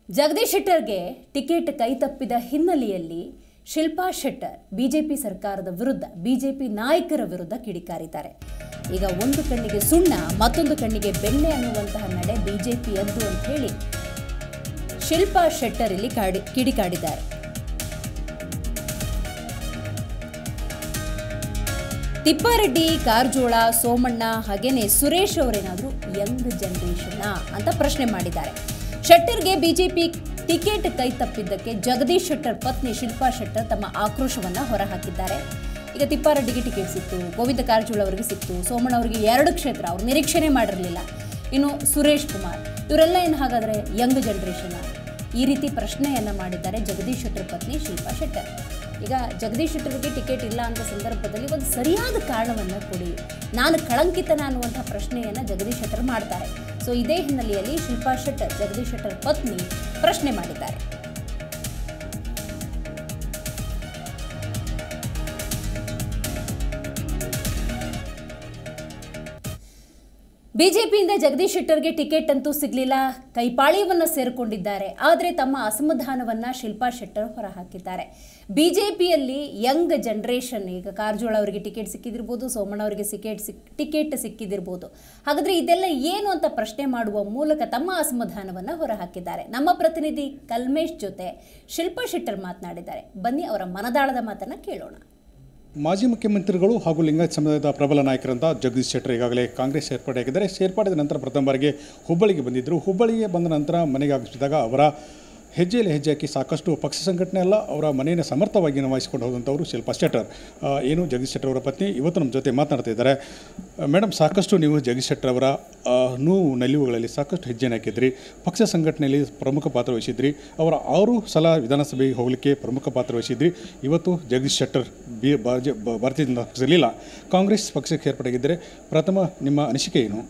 Jagadish ಶೆಟ್ಟರ್ಗೆ ticket ಕೈತಪ್ಪಿದ ಹಿನ್ನೆಲೆಯಲ್ಲಿ Shilpa Shettar BJP ಸರ್ಕಾರದ ವಿರುದ್ಧ ಬಿಜೆಪಿ ನಾಯಕರ ವಿರುದ್ಧ ಕಿಡಿಕಾರಿದ್ದಾರೆ ಈಗ ಒಂದು ಕಣ್ಣಿಗೆ ಸುಣ್ಣ ಮತ್ತೊಂದು ಕಣ್ಣಿಗೆ ಬೆಣ್ಣೆ ಅನ್ನುವಂತಹ ನಡೆ ಬಿಜೆಪಿಯದ್ದು ಅಂತ ಹೇಳಿ ಶಿಲ್ಪಾ ಶೆಟ್ಟರ್ ಇಲ್ಲಿ ಕಾಡಿ ಕಿಡಿಕಾಡಿದ್ದಾರೆ ತಿಪ್ಪಾರೆಡ್ಡಿ ಕಾರಜೋಳ ಸೋಮಣ್ಣ ಹಾಗೇನೆ ಸುರೇಶ್ ಅವರೇನಾದರೂ ಯಂಗ್ ಜನರೇಷನ್ ಅಂತ ಪ್ರಶ್ನೆ ಮಾಡಿದ್ದಾರೆ ಶೆಟ್ಟರ್ಗೆ ಬಿಜೆಪಿ ಟಿಕೆಟ್ ಕೈ ತಪ್ಪಿದ್ದಕ್ಕೆ ಜಗದೀಶ್ ಶೆಟ್ಟರ್ ಪತ್ನಿ ಶಿಲ್ಪಾ ಶೆಟ್ಟರ್ ತಮ್ಮ ಆಕ್ರೋಶವನ್ನ ಹೊರಹಾಕಿದ್ದಾರೆ ಈಗ ತಿಪ್ಪಾರೆಡ್ಡಿಗೆ ಟಿಕೆಟ್ ಸಿಕ್ತು ಗೋವಿಂದ ಕಾರಜೋಳ ಅವರಿಗೆ ಸಿಕ್ತು ಸೋಮಣ್ಣ ಅವರಿಗೆ ಎರಡು ಕ್ಷೇತ್ರ ಅವ್ರು ನಿರೀಕ್ಷೆನೇ ಮಾಡಿರಲಿಲ್ಲ ಇನ್ನು ಸುರೇಶ್ ಕುಮಾರ್ ಇವರೆಲ್ಲ ಏನು ಹಾಗಾದ್ರೆ ಯಂಗ್ ಜನರೇಷನ್ ಈ ರೀತಿ ಪ್ರಶ್ನೆಯನ್ನ ಮಾಡಿದ್ದಾರೆ ಜಗದೀಶ್ ಶೆಟ್ಟರ್ ಪತ್ನಿ ಶಿಲ್ಪಾ ಶೆಟ್ಟರ್ ಈಗ ಜಗದೀಶ್ ಶೆಟ್ಟರ್ಗೆ ಟಿಕೆಟ್ ಇಲ್ಲ ಅಂತ ಸಂದರ್ಭದಲ್ಲಿ ಒಂದು ಸರಿಯಾದ ಕಾರಣವನ್ನು ಕೊಡಿ ನಾನು ಕಳಂಕಿತನ ಅನ್ನುವಂಥ ಪ್ರಶ್ನೆಯನ್ನು ಜಗದೀಶ್ ಶೆಟ್ಟರ್ ಮಾಡ್ತಾರೆ ಸೊ ಇದೇ ಹಿನ್ನೆಲೆಯಲ್ಲಿ ಶಿಲ್ಪಾ ಶೆಟ್ಟರ್ ಜಗದೀಶ್ ಶೆಟ್ಟರ್ ಪತ್ನಿ ಪ್ರಶ್ನೆ ಮಾಡಿದ್ದಾರೆ ಬಿಜೆಪಿಯಿಂದ ಜಗದೀಶ್ ಶೆಟ್ಟರ್ಗೆ ಟಿಕೆಟ್ ಅಂತೂ ಸಿಗಲಿಲ್ಲ ಕೈಪಾಳ್ಯವನ್ನ ಸೇರಿಕೊಂಡಿದ್ದಾರೆ ಆದರೆ ತಮ್ಮ ಅಸಮಾಧಾನವನ್ನ ಶಿಲ್ಪಾ ಶೆಟ್ಟರ್ ಹೊರಹಾಕಿದ್ದಾರೆ ಬಿಜೆಪಿಯಲ್ಲಿ ಯಂಗ್ ಜನರೇಷನ್ ಈಗ ಕಾರಜೋಳ ಅವರಿಗೆ ಟಿಕೆಟ್ ಸಿಕ್ಕಿದಿರ್ಬೋದು ಸೋಮಣ್ಣ ಅವರಿಗೆ ಟಿಕೆಟ್ ಸಿಕ್ ಟಿಕೆಟ್ ಸಿಕ್ಕಿದಿರ್ಬೋದು ಹಾಗಾದ್ರೆ ಇದೆಲ್ಲ ಏನು ಅಂತ ಪ್ರಶ್ನೆ ಮಾಡುವ ಮೂಲಕ ತಮ್ಮ ಅಸಮಾಧಾನವನ್ನ ಹೊರಹಾಕಿದ್ದಾರೆ ನಮ್ಮ ಪ್ರತಿನಿಧಿ ಕಲ್ಮೇಶ್ ಜೊತೆ ಶಿಲ್ಪಾ ಶೆಟ್ಟರ್ ಮಾತನಾಡಿದ್ದಾರೆ ಬನ್ನಿ ಅವರ ಮನದಾಳದ ಮಾತನ್ನ ಕೇಳೋಣ ಮಾಜಿ ಮುಖ್ಯಮಂತ್ರಿಗಳು ಹಾಗೂ ಲಿಂಗಾಯತ್ ಸಮುದಾಯದ ಪ್ರಬಲ ನಾಯಕರಂತ ಜಗದೀಶ್ ಶೆಟ್ಟರ್ ಈಗಾಗಲೇ ಕಾಂಗ್ರೆಸ್ ಸೇರ್ಪಡೆಯಾಗಿದ್ದಾರೆ ಸೇರ್ಪಡೆಯಾದ ನಂತರ ಪ್ರಥಮ ಬಾರಿಗೆ ಹುಬ್ಬಳ್ಳಿಗೆ ಬಂದಿದ್ದರು ಹುಬ್ಬಳ್ಳಿಗೆ ಬಂದ ನಂತರ ಮನೆಗೆ ಆಗಮಿಸಿದಾಗ ಅವರ ಹೆಜ್ಜೆಯಲ್ಲಿ ಹೆಜ್ಜೆ ಹಾಕಿ ಸಾಕಷ್ಟು ಪಕ್ಷ ಸಂಘಟನೆ ಅಲ್ಲ ಅವರ ಮನೆಯನ್ನು ಸಮರ್ಥವಾಗಿ ನಿಭಾಯಿಸಿಕೊಂಡು ಹೋದಂಥವರು ಶಿಲ್ಪಾ ಶೆಟ್ಟರ್ ಆ, ಏನು ಜಗದೀಶ್ ಶೆಟ್ಟರ್ ಅವರ ಪತ್ನಿ ಇವತ್ತು ನಮ್ಮ ಜೊತೆ ಮಾತನಾಡ್ತಾ ಇದ್ದಾರೆ ಮೇಡಮ್ ಸಾಕಷ್ಟು ನೀವು ಜಗದೀಶ್ ಶೆಟ್ಟರ್ ಅವರ ಆ, ನೋವು ನಲಿವುಗಳಲ್ಲಿ ಸಾಕಷ್ಟು ಹೆಜ್ಜೆನ ಹಾಕಿದ್ರಿ ಪಕ್ಷ ಸಂಘಟನೆಯಲ್ಲಿ ಪ್ರಮುಖ ಪಾತ್ರ ವಹಿಸಿದ್ರಿ ಅವರ ಆರು ಸಲ ವಿಧಾನಸಭೆಗೆ ಹೋಗಲಿಕ್ಕೆ ಪ್ರಮುಖ ಪಾತ್ರ ವಹಿಸಿದ್ರಿ ಇವತ್ತು ಜಗದೀಶ್ ಶೆಟ್ಟರ್ ಬಿ ಭಾರತೀಯ ಭಾರತೀಯ ಜನತಾ ಪಕ್ಷದಲ್ಲಿಲ್ಲ ಕಾಂಗ್ರೆಸ್ ಪಕ್ಷಕ್ಕೆ ಸೇರ್ಪಡೆಯಾಗಿದ್ದರೆ ಪ್ರಥಮ ನಿಮ್ಮ ಅನಿಸಿಕೆ ಏನು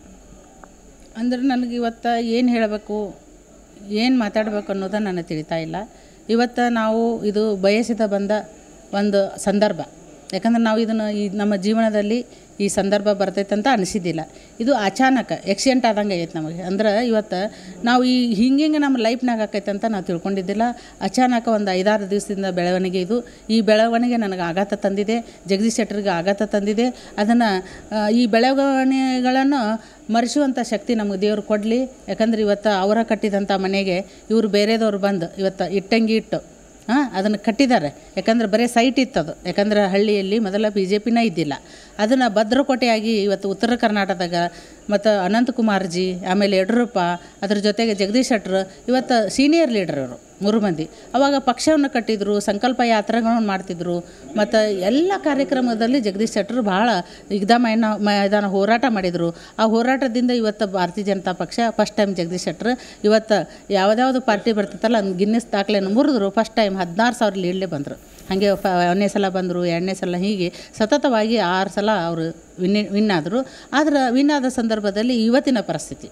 ಅಂದ್ರೆ ನನಗೆ ಇವತ್ತು ಏನು ಹೇಳಬೇಕು ಏನು ಮಾತಾಡಬೇಕು ಅನ್ನೋದು ನನಗೆ ತಿಳಿತಾ ಇಲ್ಲ ಇವತ್ತು ನಾವು ಇದು ಬಯಸಿದ ಬಂದ ಒಂದು ಸಂದರ್ಭ ಯಾಕಂದ್ರೆ ನಾವು ಇದನ್ನು ಈ ನಮ್ಮ ಜೀವನದಲ್ಲಿ ಈ ಸಂದರ್ಭ ಬರ್ತೈತೆ ಅಂತ ಅನಿಸಿದ್ದಿಲ್ಲ ಇದು ಅಚಾನಕ ಎಕ್ಸಿಡೆಂಟ್ ಆದಂಗೆ ಆಗೈತೆ ನಮಗೆ ಅಂದ್ರೆ ಇವತ್ತು ನಾವು ಈ ಹಿಂಗಿಂಗೆ ನಮ್ಮ ಲೈಫ್ನಾಗ ಆಕೈತೆ ಅಂತ ನಾವು ತಿಳ್ಕೊಂಡಿದ್ದಿಲ್ಲ ಅಚಾನಕ ಒಂದು ಐದಾರು ದಿವಸದಿಂದ ಬೆಳವಣಿಗೆ ಇದು ಈ ಬೆಳವಣಿಗೆ ನನಗೆ ಆಘಾತ ತಂದಿದೆ ಜಗದೀಶ್ ಶೆಟ್ಟರ್ಗೆ ಆಘಾತ ತಂದಿದೆ ಅದನ್ನು ಈ ಬೆಳವಣಿಗೆಗಳನ್ನು ಮರೆಸುವಂಥ ಶಕ್ತಿ ನಮಗೆ ದೇವ್ರು ಕೊಡಲಿ ಯಾಕಂದ್ರೆ ಇವತ್ತು ಅವರ ಕಟ್ಟಿದಂಥ ಮನೆಗೆ ಇವರು ಬೇರೆದವ್ರು ಬಂದು ಇವತ್ತು ಇಟ್ಟಂಗಿ ಇಟ್ಟು ಹಾಂ ಅದನ್ನು ಕಟ್ಟಿದ್ದಾರೆ ಯಾಕಂದ್ರೆ ಬರೀ ಸೈಟ್ ಇತ್ತದು ಯಾಕಂದ್ರೆ ಹಳ್ಳಿಯಲ್ಲಿ ಮೊದಲ ಬಿ ಜೆ ಪಿನ ಇದ್ದಿಲ್ಲ ಅದನ್ನು ಭದ್ರಕೋಟೆಯಾಗಿ ಇವತ್ತು ಉತ್ತರ ಕರ್ನಾಟಕದಾಗ ಮತ್ತು ಅನಂತಕುಮಾರ್ಜಿ ಆಮೇಲೆ ಯಡಿಯೂರಪ್ಪ ಅದ್ರ ಜೊತೆಗೆ ಜಗದೀಶ್ ಶೆಟ್ಟರ್ ಇವತ್ತು ಸೀನಿಯರ್ ಲೀಡರ್ ಅವರು ಮೂರು ಮಂದಿ ಅವಾಗ ಪಕ್ಷವನ್ನು ಕಟ್ಟಿದ್ರು ಸಂಕಲ್ಪ ಯಾತ್ರೆಗಳನ್ನು ಮಾಡ್ತಿದ್ರು ಮತ್ತು ಎಲ್ಲ ಕಾರ್ಯಕ್ರಮದಲ್ಲಿ ಜಗದೀಶ್ ಶೆಟ್ಟರ್ ಭಾಳ ಇಗ್ದ ಮೈನ ಮೈದಾನ ಹೋರಾಟ ಮಾಡಿದರು ಆ ಹೋರಾಟದಿಂದ ಇವತ್ತು ಭಾರತೀಯ ಜನತಾ ಪಕ್ಷ ಫಸ್ಟ್ ಟೈಮ್ ಜಗದೀಶ್ ಶೆಟ್ಟರ್ ಇವತ್ತು ಯಾವುದ್ಯಾವುದು ಪಾರ್ಟಿ ಬರ್ತೈತಲ್ಲ ಅದನ್ನ ಗಿನ್ನಿಸ್ ದಾಖಲೆಯನ್ನು ಮುರಿದ್ರು ಫಸ್ಟ್ ಟೈಮ್ ಹದಿನಾರು ಸಾವಿರ ಲೀಡ್ಲೇ ಬಂದರು ಹಾಗೆ ಫ ಒಂದನೇ ಸಲ ಬಂದರು ಎರಡನೇ ಸಲ ಹೀಗೆ ಸತತವಾಗಿ ಆರು ಸಲ ಅವರು ವಿನ್ ವಿನ್ ಆದರು ಆದರೆ ವಿನ್ ಆದ ಸಂದರ್ಭದಲ್ಲಿ ಇವತ್ತಿನ ಪರಿಸ್ಥಿತಿ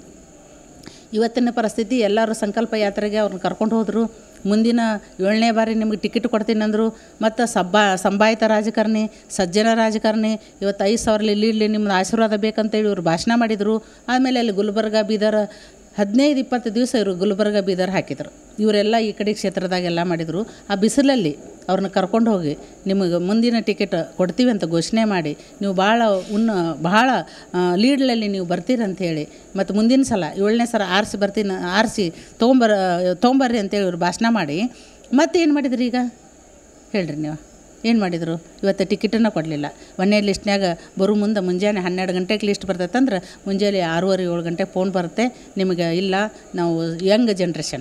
ಇವತ್ತಿನ ಪರಿಸ್ಥಿತಿ ಎಲ್ಲರೂ ಸಂಕಲ್ಪ ಯಾತ್ರೆಗೆ ಅವ್ರನ್ನ ಕರ್ಕೊಂಡು ಹೋದರು ಮುಂದಿನ ಏಳನೇ ಬಾರಿ ನಿಮಗೆ ಟಿಕೆಟ್ ಕೊಡ್ತೀನಿ ಅಂದರು ಮತ್ತು ಸಬ್ಬಾ ಸಂಭಾಯಿತ ರಾಜಕಾರಣಿ ಸಜ್ಜನ ರಾಜಕಾರಣಿ ಇವತ್ತು ಐದು ಸಾವಿರ ಇಲ್ಲಿ ಇಲ್ಲಿ ನಿಮ್ಮದು ಆಶೀರ್ವಾದ ಬೇಕಂತೇಳಿ ಇವರು ಭಾಷಣ ಮಾಡಿದರು ಆಮೇಲೆ ಅಲ್ಲಿ ಗುಲ್ಬರ್ಗ ಬೀದರ್ ಹದಿನೈದು ಇಪ್ಪತ್ತು ದಿವಸ ಇವರು ಗುಲ್ಬರ್ಗ ಬೀದರ್ ಹಾಕಿದರು ಇವರೆಲ್ಲ ಈ ಕಡೆ ಕ್ಷೇತ್ರದಾಗೆಲ್ಲ ಮಾಡಿದರು ಆ ಬಿಸಿಲಲ್ಲಿ ಅವ್ರನ್ನ ಕರ್ಕೊಂಡು ಹೋಗಿ ನಿಮಗೆ ಮುಂದಿನ ಟಿಕೆಟ್ ಕೊಡ್ತೀವಿ ಅಂತ ಘೋಷಣೆ ಮಾಡಿ ನೀವು ಭಾಳ ಉನ್ನ ಭಾಳ ಲೀಡ್ಲಲ್ಲಿ ನೀವು ಬರ್ತೀರಿ ಅಂತ ಹೇಳಿ ಮತ್ತು ಮುಂದಿನ ಸಲ ಏಳನೇ ಸಲ ಆರಿಸಿ ಬರ್ತೀನಿ ಆರಿಸಿ ತೊಗೊಂಬರ ತೊಗೊಂಬರ್ರಿ ಅಂತೇಳಿ ಇವ್ರು ಭಾಷಣ ಮಾಡಿ ಮತ್ತೆ ಏನು ಮಾಡಿದ್ರಿ ಈಗ ಹೇಳ್ರಿ ನೀವು ಏನು ಮಾಡಿದರು ಇವತ್ತು ಟಿಕೆಟನ್ನು ಕೊಡಲಿಲ್ಲ ಒಂದನೇ ಲಿಸ್ಟ್ನ್ಯಾಗ ಬರೋ ಮುಂದೆ ಮುಂಜಾನೆ ಹನ್ನೆರಡು ಗಂಟೆಗೆ ಲಿಸ್ಟ್ ಬರ್ತೈತೆ ಅಂದ್ರೆ ಮುಂಜಾನೆ ಆರೂವರೆ ಏಳು ಗಂಟೆಗೆ ಫೋನ್ ಬರುತ್ತೆ ನಿಮಗೆ ಇಲ್ಲ ನಾವು ಯಂಗ್ ಜನ್ರೇಷನ್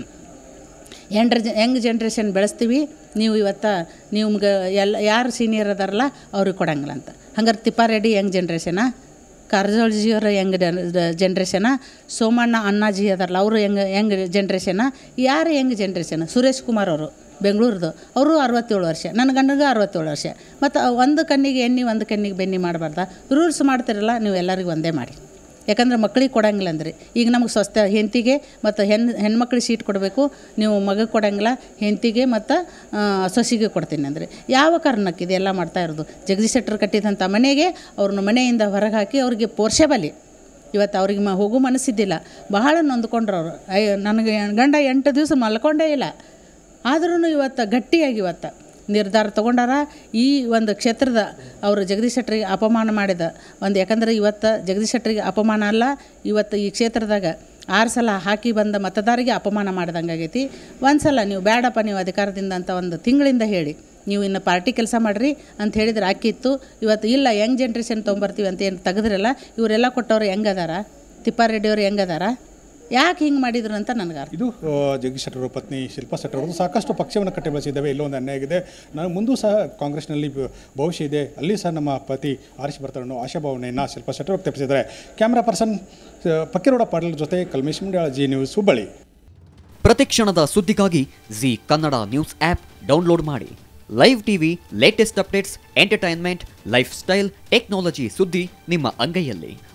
ಯಂಡ್ರ ಯಂಗ್ ಜನ್ರೇಷನ್ ಬೆಳೆಸ್ತೀವಿ ನೀವು ಇವತ್ತು ನಿಮ್ಗೆ ಎಲ್ಲ ಯಾರು ಸೀನಿಯರ್ ಅದಾರಲ್ಲ ಅವ್ರಿಗೆ ಕೊಡಂಗಿಲ್ಲ ಅಂತ ಹಂಗಾರೆ ತಿಪ್ಪಾರೆಡ್ಡಿ ಯಂಗ್ ಜನ್ರೇಷನಾ ಕಾರಜೋಳಜಿಯವರು ಯಂಗ್ ಜನ್ರೇಷನ ಸೋಮಣ್ಣ ಅಣ್ಣಾಜಿ ಅದಾರಲ್ಲ ಅವರು ಯಂಗ್ ಯಂಗ್ ಜನ್ರೇಷನ ಯಾರು ಯಂಗ್ ಜನ್ರೇಷನ್ ಸುರೇಶ್ ಕುಮಾರ್ ಅವರು ಬೆಂಗಳೂರದು ಅವರು ಅರವತ್ತೇಳು ವರ್ಷ ನನ್ನ ಗಂಡಗೆ ಅರವತ್ತೇಳು ವರ್ಷ ಮತ್ತು ಒಂದು ಕಣ್ಣಿಗೆ ಎಣ್ಣೆ ಒಂದು ಕಣ್ಣಿಗೆ ಬೆನ್ನಿ ಮಾಡಬಾರ್ದ ರೂಲ್ಸ್ ಮಾಡ್ತಿರಲ್ಲ ನೀವು ಎಲ್ಲರಿಗೂ ಒಂದೇ ಮಾಡಿ ಯಾಕಂದ್ರೆ ಮಕ್ಳಿಗೆ ಕೊಡಂಗಿಲ್ಲ ಅಂದ್ರೆ ಈಗ ನಮಗೆ ಸ್ವಸ್ಥ ಹೆಂಡತಿಗೆ ಮತ್ತು ಹೆಣ್ಣು ಹೆಣ್ಮಕ್ಳಿಗೆ ಸೀಟ್ ಕೊಡಬೇಕು ನೀವು ಮಗಗೆ ಕೊಡಂಗಿಲ್ಲ ಹೆಂಡತಿಗೆ ಮತ್ತು ಸೊಸಿಗೆ ಕೊಡ್ತೀನಿ ಅಂದರೆ ಯಾವ ಕಾರಣಕ್ಕೆ ಇದೆಲ್ಲ ಮಾಡ್ತಾ ಇರೋದು ಜಗದೀಶ್ ಶೆಟ್ಟರ್ ಕಟ್ಟಿದಂಥ ಮನೆಗೆ ಅವ್ರನ್ನ ಮನೆಯಿಂದ ಹೊರಗೆ ಹಾಕಿ ಅವ್ರಿಗೆ ಪೋರ್ಷೆಬಲಿ ಇವತ್ತು ಅವ್ರಿಗೆ ಮ ಹೋಗೋ ಮನಸ್ಸಿದ್ದಿಲ್ಲ ಬಹಳ ನೊಂದ್ಕೊಂಡ್ರು ಅವರು ಅಯ್ಯೋ ನನಗೆ ಗಂಡ ಎಂಟು ದಿವಸ ಮಲ್ಕೊಂಡೇ ಇಲ್ಲ ಆದ್ರೂ ಇವತ್ತು ಗಟ್ಟಿಯಾಗಿ ಇವತ್ತು ನಿರ್ಧಾರ ತಗೊಂಡಾರ ಈ ಒಂದು ಕ್ಷೇತ್ರದ ಅವರು ಜಗದೀಶ್ ಶೆಟ್ಟರಿಗೆ ಅಪಮಾನ ಮಾಡಿದ ಒಂದು ಯಾಕಂದ್ರೆ ಇವತ್ತು ಜಗದೀಶ್ ಶೆಟ್ಟರಿಗೆ ಅಪಮಾನ ಅಲ್ಲ ಇವತ್ತು ಈ ಕ್ಷೇತ್ರದಾಗ ಆರು ಸಲ ಹಾಕಿ ಬಂದ ಮತದಾರರಿಗೆ ಅಪಮಾನ ಮಾಡ್ದಂಗೆ ಆಗೈತಿ ಒಂದು ಸಲ ನೀವು ಬೇಡಪ್ಪ ನೀವು ಅಧಿಕಾರದಿಂದ ಅಂತ ಒಂದು ತಿಂಗಳಿಂದ ಹೇಳಿ ನೀವು ಇನ್ನು ಪಾರ್ಟಿ ಕೆಲಸ ಮಾಡಿರಿ ಅಂತ ಹೇಳಿದ್ರೆ ಅಕ್ಕಿತ್ತು ಇವತ್ತು ಇಲ್ಲ ಯಂಗ್ ಜನ್ರೇಷನ್ ತೊಗೊಂಬರ್ತೀವಿ ಅಂತ ಏನು ತೆಗೆದ್ರಲ್ಲ ಇವರೆಲ್ಲ ಕೊಟ್ಟವ್ರು ಹೆಂಗದಾರ ತಿಪ್ಪಾರೆಡ್ಡಿಯವ್ರು ಹೆಂಗದಾರ ಯಾಕೆ ಹಿಂಗೆ ಮಾಡಿದ್ರು ಅಂತ ನನಗೆ ಅರ್ಥ ಇದು ಆ, ಜಗದೀಶ್ ಶೆಟ್ಟರ್ ಅವರ ಪತ್ನಿ ಶಿಲ್ಪಾ ಶೆಟ್ಟರ್ ಅವರು ಸಾಕಷ್ಟು ಪಕ್ಷವನ್ನು ಕಟ್ಟಿ ಬೆಳೆಸಿದ್ದಾವೆ ಇಲ್ಲೊಂದು ಅನ್ಯಾಯ ಆಗಿದೆ ನಾನು ಮುಂದೂ ಸಹ ಕಾಂಗ್ರೆಸ್ನಲ್ಲಿ ಭ- ಭವಿಷ್ಯ ಇದೆ ಅಲ್ಲಿ ಸಹ ನಮ್ಮ ಪತಿ ಆರಿಸಿ ಬರ್ತಾರೆ ಅನ್ನೋ ಆಶಾಭಾವನೆಯನ್ನು ಶಿಲ್ಪಾ ಶೆಟ್ಟರ್ ವ್ಯಕ್ತಪಡಿಸಿದ್ದಾರೆ ಕ್ಯಾಮ್ರಾ ಪರ್ಸನ್ ಆ, ಪಕ್ಕಿರೋಡ ಪಾಟೀಲ್ ಜೊತೆ ಕಲ್ಮೇಶ್ ಮುಂಡ್ಯಾಳ ಜಿ ನ್ಯೂಸ್ ಹುಬ್ಬಳ್ಳಿ ಪ್ರತಿಕ್ಷಣದ ಸುದ್ದಿಗಾಗಿ Zee Kannada news app download ಮಾಡಿ live TV latest updates entertainment lifestyle technology ಸುದ್ದಿ ನಿಮ್ಮ ಅಂಗೈಯಲ್ಲಿ